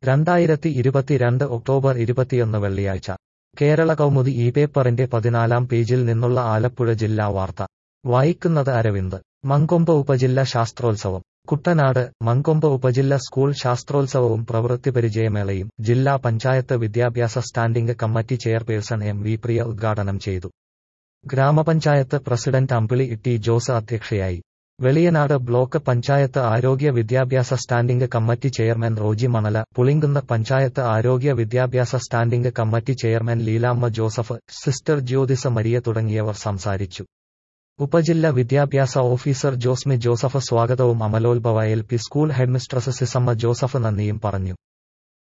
രണ്ടായിരത്തി ഇരുപത്തിരണ്ട് ഒക്ടോബർ ഇരുപത്തിയൊന്ന് വെള്ളിയാഴ്ച കേരള കൗമുദി ഈ പേപ്പറിന്റെ പതിനാലാം പേജിൽ നിന്നുള്ള ആലപ്പുഴ ജില്ലാ വാർത്ത വായിക്കുന്നത് അരവിന്ദ് മങ്കൊമ്പ് ഉപജില്ല ശാസ്ത്രോത്സവം കുട്ടനാട് മങ്കൊമ്പ് ഉപജില്ല സ്കൂൾ ശാസ്ത്രോത്സവവും പ്രവൃത്തിപരിചയമേളയും ജില്ലാ പഞ്ചായത്ത് വിദ്യാഭ്യാസ standing committee chairperson M V Priya ഉദ്ഘാടനം ചെയ്തു ഗ്രാമപഞ്ചായത്ത് പ്രസിഡന്റ് അമ്പിളി ടി ജോസ് അധ്യക്ഷയായി വെളിയനാട് ബ്ലോക്ക് പഞ്ചായത്ത് ആരോഗ്യ വിദ്യാഭ്യാസ standing committee chairman Roji Manala Pulinkunnu panchayat ആരോഗ്യ വിദ്യാഭ്യാസ standing committee chairman Leelamma Joseph sister Jyothisa Maria തുടങ്ങിയവർ സംസാരിച്ചു ഉപജില്ല വിദ്യാഭ്യാസ ഓഫീസർ ജോസ്മി ജോസഫ് സ്വാഗതവും Amalolbhava L P school headmistress Sisamma Joseph നന്ദിയും പറഞ്ഞു